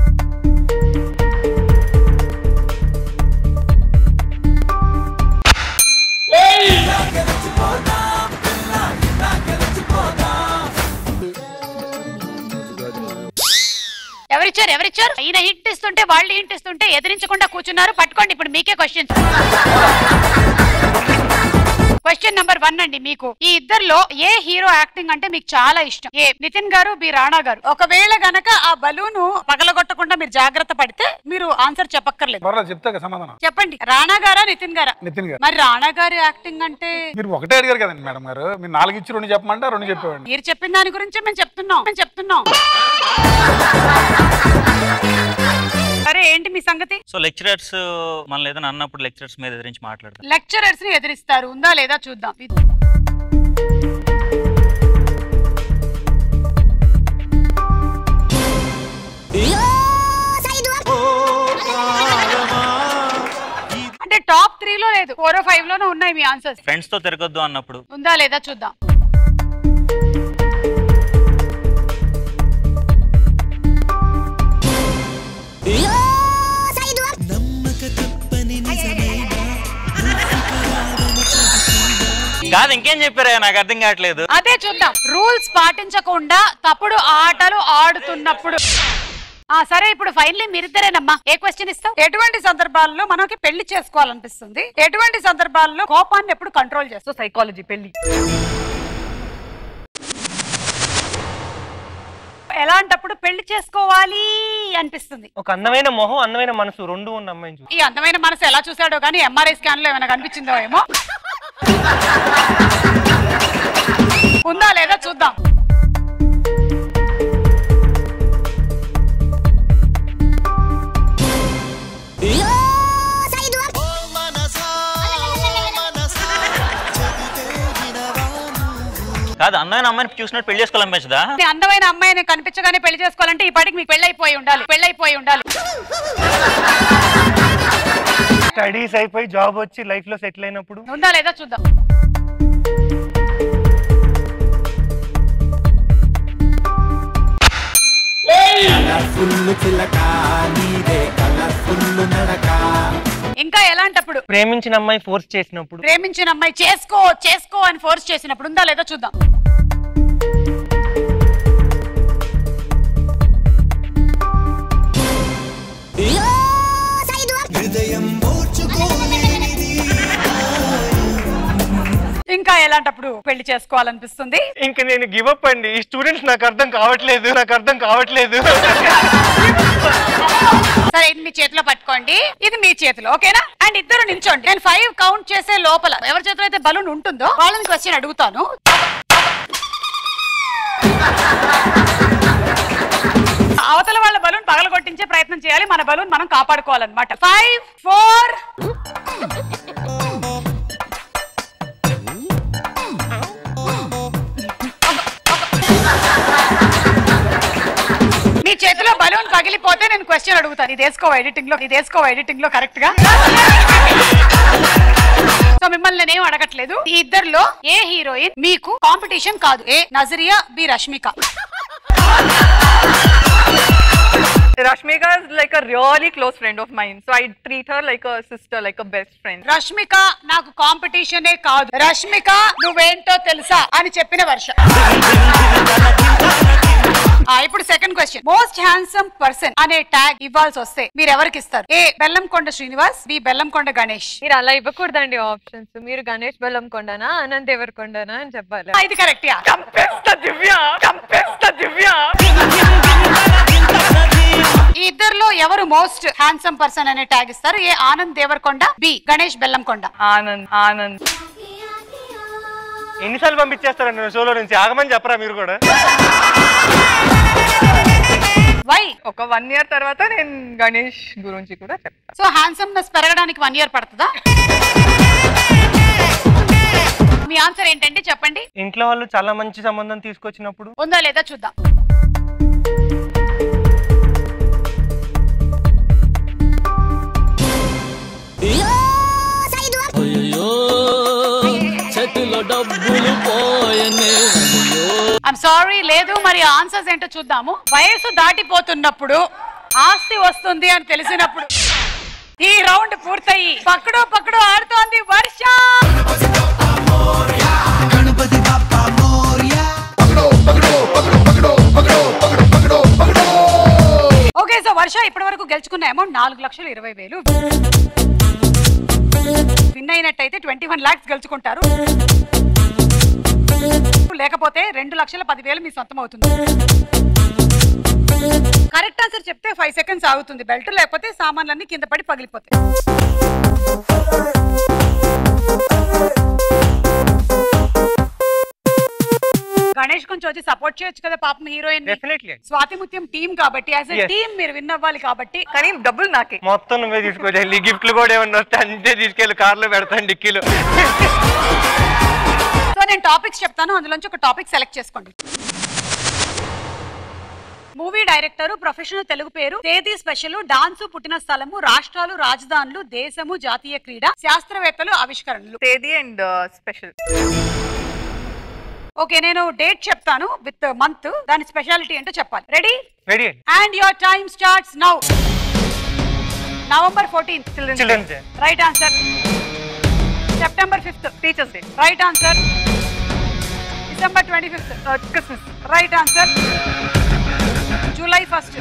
ఎవరిచ్చారు ఎవరిచ్చారు ఈయన హింట్ ఇస్తుంటే వాళ్ళు హింట్ ఇస్తుంటే ఎదిరించకుండా కూర్చున్నారు పట్టుకోండి ఇప్పుడు మీకే క్వశ్చన్స్ క్వశ్చన్ నెంబర్ వన్ అండి మీకు ఈ ఇద్దర్లో ఏ హీరో యాక్టింగ్ అంటే మీకు చాలా ఇష్టం ఏ నితిన్ గారు బి రాణా గారు ఒకవేళ గనక ఆ బలూన్ పగలగొట్టకుండా మీరు జాగ్రత్త పడితే మీరు ఆన్సర్ చెప్పక్కర్లేదు బర్రా చెప్తా కదా సమాధానం చెప్పండి రాణా గారా నితిన్ గారా నితిన్ గారు మరి రాణా గారి యాక్టింగ్ అంటే మీరు ఒకటే అడిగారు కదండి మేడం గారు మీరు నాలుగు ఇచ్చి రెండు చెప్పమంటే రెండు చెప్పేవాడిని మీరు చెప్పిన దాని గురించే మేము చెప్తున్నాం మేము చెప్తున్నాం సరే ఏంటి మీ సంగతి సో లెక్చరర్స్ మనల్ని ఏదైనా అన్నప్పుడు లెక్చరర్స్ మీద ఎదిరించి మాట్లాడతాం లెక్చరర్స్ ని ఎదిరిస్తారు ఉందా లేదా చూద్దాం అంటే టాప్ త్రీ లో లేదు ఫోర్ ఫైవ్ లోనే ఉన్నాయి మీ ఆన్సర్స్ ఫ్రెండ్స్ తో తిరగొద్దు అన్నప్పుడు ఉందా లేదా చూద్దాం కాదు ఇంకేం చెప్పారా నాకు అర్థం కావట్లేదు అదే చూద్దాం రూల్స్ పాటించకుండా తప్పుడు ఆటలు ఆడుతున్నప్పుడు ఆ సరే ఇప్పుడు ఫైనలీ మీరిద్దరేనమ్మా ఏ క్వశ్చన్ ఇస్తావు ఎటువంటి సందర్భాల్లో మనకి పెళ్లి చేసుకోవాలనిపిస్తుంది ఎటువంటి సందర్భాల్లో కోపాన్ని ఎప్పుడు కంట్రోల్ చేస్తావు సైకాలజీ పెళ్లి ఎలాంటప్పుడు పెళ్లి చేసుకోవాలి అనిపిస్తుంది ఒక అందమైన మొహం అందమైన మనసు రెండు ఉన్న అమ్మాయిని చూసి ఈ అందమైన మనసు ఎలా చూసాడో కానీ ఎంఆర్ఐ స్కాన్ లో ఏమైనా కనిపించిందో ఏమో ఉందా లేదా చూద్దాం కాదు అందమైన అమ్మాయిని చూసినట్టు పెళ్లి చేసుకోవాలనిపించదా ఈ అందమైన అమ్మాయిని కనిపించగానే పెళ్లి చేసుకోవాలంటే ఈ పాటికి మీకు పెళ్ళైపోయి ఉండాలి పెళ్ళైపోయి ఉండాలి స్టడీస్ అయిపోయి జాబ్ వచ్చి లైఫ్ లో సెటిల్ అయినప్పుడు ఉందా లేదా చూద్దాం కలర్ఫుల్ చిలక నీదే కలర్ఫుల్ నడక ఇంకా ఎలాంటప్పుడు ప్రేమించిన అమ్మాయి ఫోర్స్ చేసినప్పుడు ప్రేమించిన అమ్మాయి చేసుకో చేసుకో అని ఫోర్స్ చేసినప్పుడు ఉందా లేదా చూద్దాం హృదయం ఓర్చుకోలేనిది ఇంకా ఎలాంటప్పుడు పెళ్లి చేసుకోవాలనిపిస్తుంది ఇంక నేను గివ్ అప్ అండి ఈ స్టూడెంట్స్ నాకు అర్థం కావట్లేదు నాకు అర్థం కావట్లేదు సరే ఇది మీ చేతిలో పట్టుకోండి ఇది మీ చేతిలో ఓకేనా అండ్ ఇద్దరు నించోండి నేను ఫైవ్ కౌంట్ చేసే లోపల ఎవరి చేతిలో అయితే బలూన్ ఉంటుందో వాళ్ళని క్వశ్చన్ అడుగుతాను అవతల వాళ్ళ బలూన్ పగలగొట్టించే ప్రయత్నం చేయాలి మన బలూన్ మనం కాపాడుకోవాలన్నమాట ఫైవ్ ఫోర్ మీ చేతిలో బలూన్ పగిలిపోతే నేను క్వశ్చన్ అడుగుతాను ఇది వేసుకో ఎడిటింగ్ లో ఇది వేసుకో ఎడిటింగ్ లో కరెక్ట్ గా సో మిమ్మల్ని నేనేం అడగట్లేదు ఈ ఇద్దరిలో ఏ హీరోయిన్ మీకు కాంపిటీషన్ కాదు A Nazriya B Rashmika Rashmika is like a really close friend of mine. So I treat her like a sister, like a best friend. Rashmika నాకు కాంపిటీషనే కాదు రష్మిక నువ్వేంటో తెలుసా అని చెప్పిన వర్ష ఆ, ఇప్పుడు second question most handsome person అనే ట్యాగ్ ఇవ్వాల్సి వస్తే మీరు ఎవరికి ఇస్తారు ఏ బెల్లంకొండ శ్రీనివాస్ బి బెల్లంకొండ గణేష్ మీరు అలా ఇవ్వకూడదండి ఆప్షన్స్ మీరు గణేష్ బెల్లంకొండనా అనంత్ ఎవరికొండనా అని చెప్పాలి ఇది కరెక్ట్ యా దివ్య చంపేస్తా దివ్య ఈ ఇద్దరిలో ఎవరు మోస్ట్ హ్యాండ్సమ్ పర్సన్ అనే ట్యాగ్ ఇస్తారు ఏ ఆనంద్ దేవరకొండ బి గణేష్ బెల్లంకొండ ఆనంద్ ఆనంద్ ఎన్నిసార్లు పంపించేస్తారండి షోలో నుంచి ఆగమని చెప్పరా మీరు కూడా వై ఒక వన్ ఇయర్ తర్వాత నేను గణేష్ గురించి కూడా చెప్తాను సో హ్యాండ్సమ్నెస్ పెరగడానికి వన్ ఇయర్ పడుతుందా మీ ఆన్సర్ ఏంటంటే చెప్పండి ఇంట్లో వాళ్ళు చాలా మంచి సంబంధం తీసుకొచ్చినప్పుడు ఉందా లేదా చూద్దాం చేతిలో డబ్బులు పోయనే ఐమ్ సారీ లేదు మరి ఆన్సర్స్ ఏంటో చూద్దాము వయసు దాటిపోతున్నప్పుడు ఆస్తి వస్తుంది అని తెలిసినప్పుడు ఈ రౌండ్ పూర్తయి పక్కడో పక్కడో ఆడుతోంది వర్ష ఓకే సో వర్ష ఇప్పటి వరకు గెలుచుకున్న అమౌంట్ నాలుగు లక్షలు ఇరవై వేలు విన్ అయినట్టయితే ట్వంటీ వన్ లాక్స్ గెలుచుకుంటారు లేకపోతే రెండు లక్షల పదివేలు మీ సొంతం అవుతుంది కరెక్ట్ ఆన్సర్ చెప్తే ఫైవ్ సెకండ్స్ ఆగుతుంది బెల్ట్ లేకపోతే సామాన్లన్నీ కింద పడి పగిలిపోతాయి గణేష్ కొంచెం వచ్చి సపోర్ట్ చేయొచ్చు కదా పాపం heroine definitely Swathi Muthyam team కాబట్టి యాజ్ ఎ Yes. టీమ్ మీరు విన్ అవ్వాలి కాబట్టి కానీ డబ్బులు నాకే మొత్తం నువ్వే తీసుకోవాలి గిఫ్ట్లు కూడా ఏమన్నా వస్తే అంతే తీసుకెళ్ళి కార్లో పెడతాను డిక్కీలో సో నేను టాపిక్స్ చెప్తాను అందులోంచి ఒక టాపిక్ సెలెక్ట్ చేసుకోండి మూవీ డైరెక్టర్ ప్రొఫెషనల్ తెలుగు పేరు తేదీ స్పెషల్ డాన్సు పుట్టిన స్థలము రాష్ట్రాలు రాజధానులు దేశము జాతీయ క్రీడ శాస్త్రవేత్తలు ఆవిష్కరణలు తేదీ అండ్ స్పెషల్ ఓకే నేను డేట్ చెప్తాను విత్ మంత్ దాని స్పెషాలిటీ ఏంటో చెప్పాలి ready ready and your time starts now November fourteenth Children's Day. Right answer September fifth teachers day right answer December twenty fifth Christmas right answer July first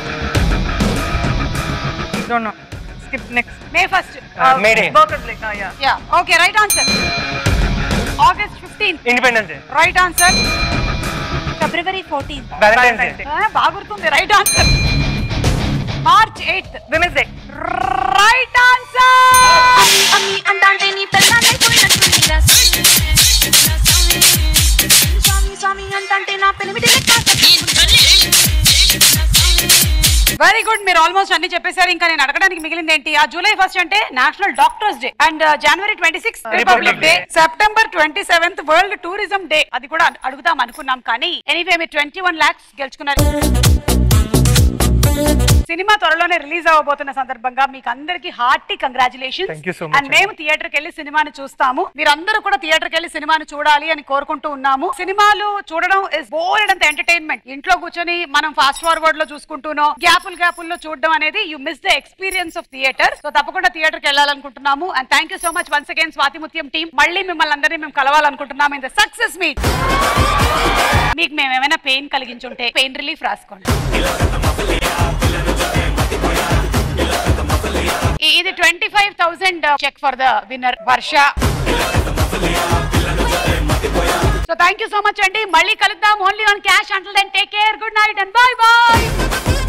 don't know skip next May first May Day. Workers like yeah yeah okay right answer August fifteenth independence day right answer February fourteenth Valentine's Day. బాగా గుర్తుంది right answer March eighth women's day right answer అంటే నీ పెళ్ళాన్నైపోయినట్టుందిరా స్వామి స్వామి అంటే నా పెనిమిటి very good మీరు almost అన్ని చెప్పేశారు ఇంకా నేను అడగడానికి మిగిలింది ఏంటి ఆ జూలై ఫస్ట్ అంటే national doctors day and January twenty six republic day September twenty seventh world tourism day అది కూడా అడు- అడుగుదాం అనుకున్నాం కానీ ఎనీవే మీరు ట్వంటీ వన్ లాక్స్ గెలుచుకున్నారు సినిమా త్వరలోనే రిలీజ్ అవ్వబోతున్న సందర్భంగా మీకు అందరికి hearty congratulation Thank you so much and మేము థియేటర్ కి వెళ్ళి సినిమాని చూస్తాము మీరందరూ కూడా థియేటర్ కి వెళ్ళి సినిమాని చూడాలి అని కోరుకుంటూ ఉన్నాము సినిమాలు చూడడం ఇస్ బోల్డ్ అంత ఎంటర్టైన్మెంట్ ఇంట్లో కూర్చొని మనం ఫాస్ట్ ఫార్వర్డ్ లో చూసుకుంటూనో గ్యాపుల్ గ్యాపుల్లో చూడడం అనేది you miss the experience of theatre so తప్పకుండా థియేటర్ కి వెళ్ళాలనుకుంటున్నాము and thank you so much once again Swathi Muthyam team మళ్ళీ మిమ్మల్ని అందరినీ మేము కలవాలనుకుంటున్నాము ఇన్ ద సక్సెస్ మీట్ మీకు మేము ఏమైనా పెయిన్ కలిగించుంటే పెయిన్ రిలీఫ్ రాసుకోండి ఇ- ఇది twenty five thousand cheque for the winner Varsha so thank you so much అండి మళ్ళీ కలుద్దాం only on cash until then take care good night and bye bye